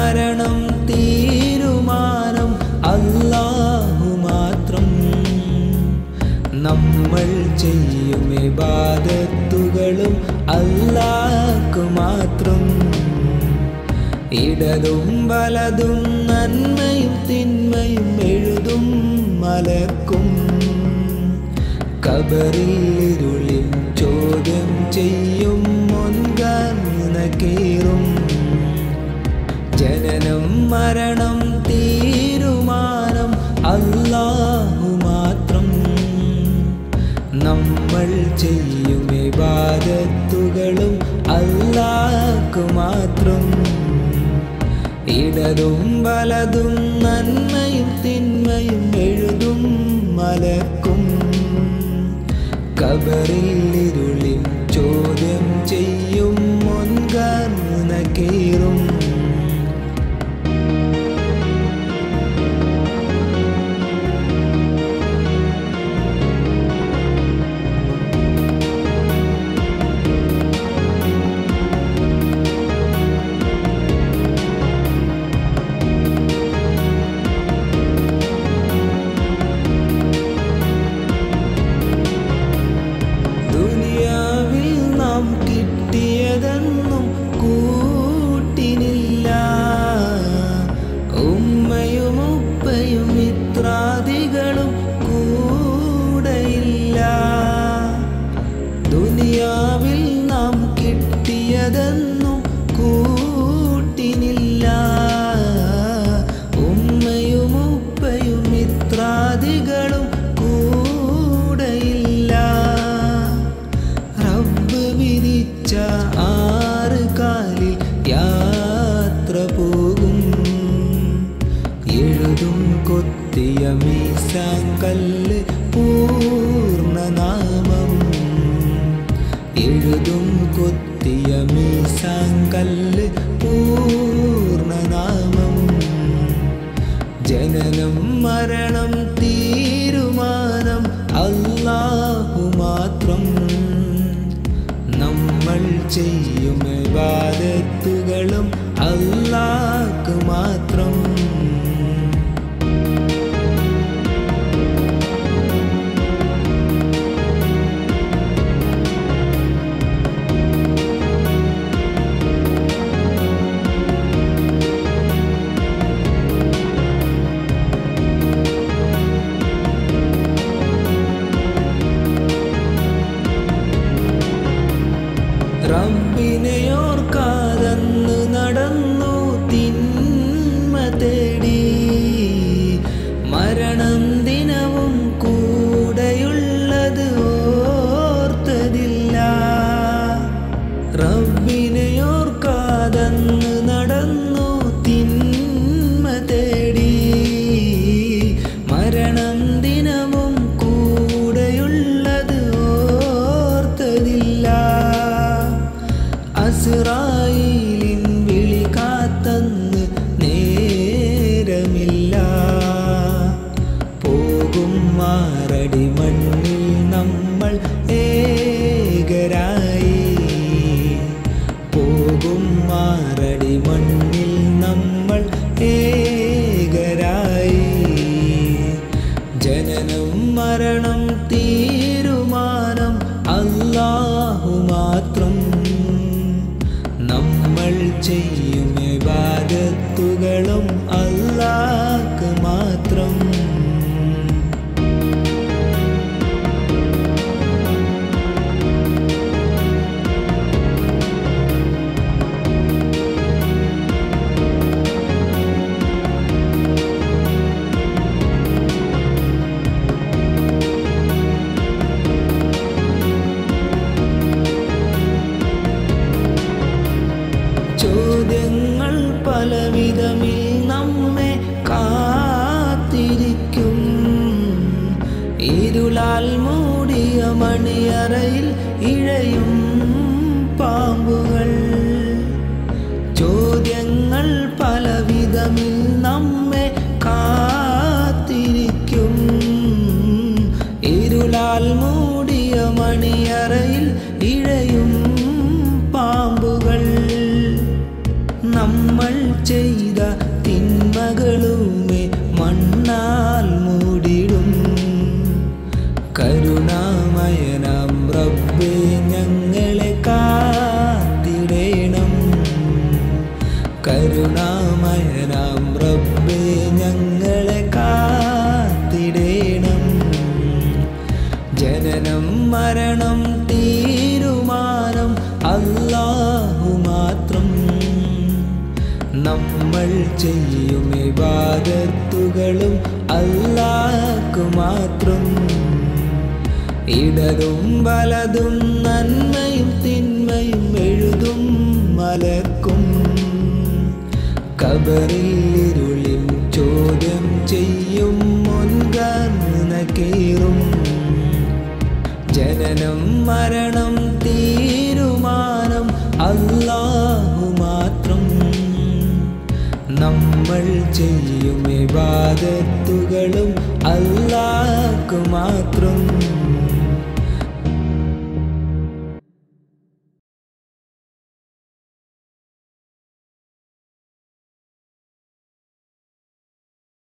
മരണം തീരുമാനം അല്ലാഹു മാത്രം നമ്മൾ ചെയ്യും ഇബാദത്തുകളും അല്ലാഹു മാത്രം ഇടതും വലതും നന്മയും തിന്മയും എഴുതും മലക്കും കബറിൽ ഇരുളിൽ ചോദ്യം ചെയ്യും മുൻകീറും ജനനം മരണം തീരുമാനം അല്ലാഹു മാത്രം നമ്മൾ ചെയ്യും ഇബാദത്തുകളും അല്ലാഹു മാത്രം ഇടതും വലതും നന്മയും തിന്മയും എഴുതും മലക്കും കബറിൽ ഇരുളിൽ ചോദ്യം ചെയ്യും മുൻകീറും ദുനിയാവിൽ നാം കിട്ടിയതെന്നും കൂട്ടിനില്ല ഉമ്മയും ഉപ്പയും മിത്രാദികളും കൂടെയില്ല ദുനിയാവിൽ നാം കിട്ടിയതെന്നും കൂട്ടിനില്ല ഉമ്മയും ഉപ്പയും മിത്രാദികളും കൂടെയില്ല റബ്ബ് വിരിച്ച ആറ് കാലിൽ യാത്ര പോകും എഴുതും കൊത്തിയ മീസാങ്കല്ല് പൂർണ്ണനാമം എഴുതും കൊത്തിയ മീസാങ്കല്ല് പൂർണ്ണനാമം ജനനം മരണം തീരുമാനം അല്ലാഹു മാത്രം നമ്മൾ ചെയ്യും ഇബാദത്തുകളും അല്ലാഹു മാത്രം റബ്ബിനെയോർക്കാതന്ന് നടന്നു തിന്മ തേടി മരണം ദിനവും കൂടെയുള്ളത് ഓർത്തതില്ല റബ്ബിനെയോർക്കാതന്ന് നടന്നു തിന്മ തേടി മരണം ദിനവും കൂടെയുള്ളത് ഓർത്തതില്ല അസ്രായിലിൻ വിളി കാത്തന്ന് നേരമില്ല പോകും മാറടി മണ്ണിൽ നമ്മൾ ഏകരായി പോകും മാറടി മണ്ണിൽ നമ്മൾ ഏകരായി ജനനം മരണം തീരുമാനം അല്ലാഹു മാത്രം നമ്മൾ ചെയ്യും ഇബാദത്തുകളും അല്ലാഹ് മാത്രം ചോദ്യങ്ങൾ പലവിധമിൽ നമ്മെ കാത്തിരിക്കും ഇരുളാൽ മൂടിയ മണിയറയിൽ ഇഴയും പാമ്പുകൾ ചോദ്യങ്ങൾ പലവിധമിൽ നമ്മെ കാത്തിരിക്കും ഇരുളാൽ മൂടിയ മണിയറയിൽ ഇഴയും പാമ്പുകൾ നമ്മൾ ചെയ്ത കരുണാമയനാം റബ്ബേ ഞങ്ങളെ കാത്തിടേണം ജനനം മരണം തീരുമാനം അല്ലാഹു മാത്രം നമ്മൾ ചെയ്യും ഇബാദത്തുകളും അല്ലാഹു മാത്രം ഇടതും വലതും നന്മയും തിന്മയും എഴുതും മലക്കും കബറിൽ ഇരുളിൽ ചോദ്യം ചെയ്യും മുൻകർന്ന കീറും ജനനം മരണം തീരുമാനം അല്ലാഹു മാത്രം നമ്മൾ ചെയ്യും ഇബാദത്തുകളും അല്ലാഹു മാത്രം